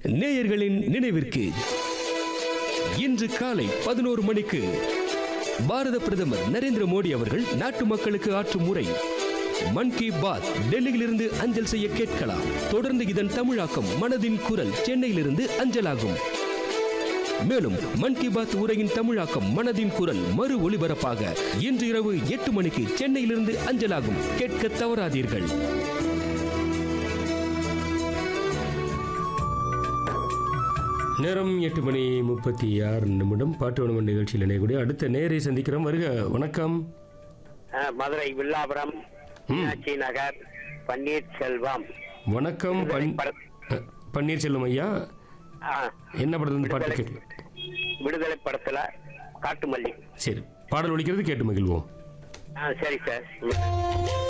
நேயர்களின் நினைவிற்கு இன்று காலை பதினோரு மணிக்கு பாரத பிரதமர் நரேந்திர மோடி அவர்கள் நாட்டு மக்களுக்கு ஆற்றும் உரை மன் கி பாத் டெல்லியிலிருந்து அஞ்சல் செய்ய கேட்கலாம் தொடர்ந்து இதன் தமிழாக்கம் மனதின் குரல் சென்னையிலிருந்து அஞ்சலாகும் மேலும் மன் கி பாத் உரையின் தமிழாக்கம் மனதின் குரல் மறு ஒளிபரப்பாக இன்று இரவு எட்டு மணிக்கு சென்னையிலிருந்து அஞ்சலாகும் கேட்க தவறாதீர்கள் நேரம் எட்டு மணி முப்பத்தி ஆறு நிமிடம் பாட்டு வனமன் நிகழ்ச்சியில் இணையக்கூடிய அடுத்த நேரை சந்திக்கிறோம் வருக வணக்கம் ஆ, மதுரை வில்லாபுரம் மீனாட்சி நகர் பன்னீர்செல்வம் வணக்கம் பன் பட- அஹ், பன்னீர்செல்வம் ஐயா ஆ, என்ன படத்துல பாட்டு விடுதலை. கேட்கலாம் விடுதலை படத்துல காட்டுமல்லி சரி பாடல் ஒலிக்கிறது கேட்டு மகிழ்வோம் ஆ சரி சார்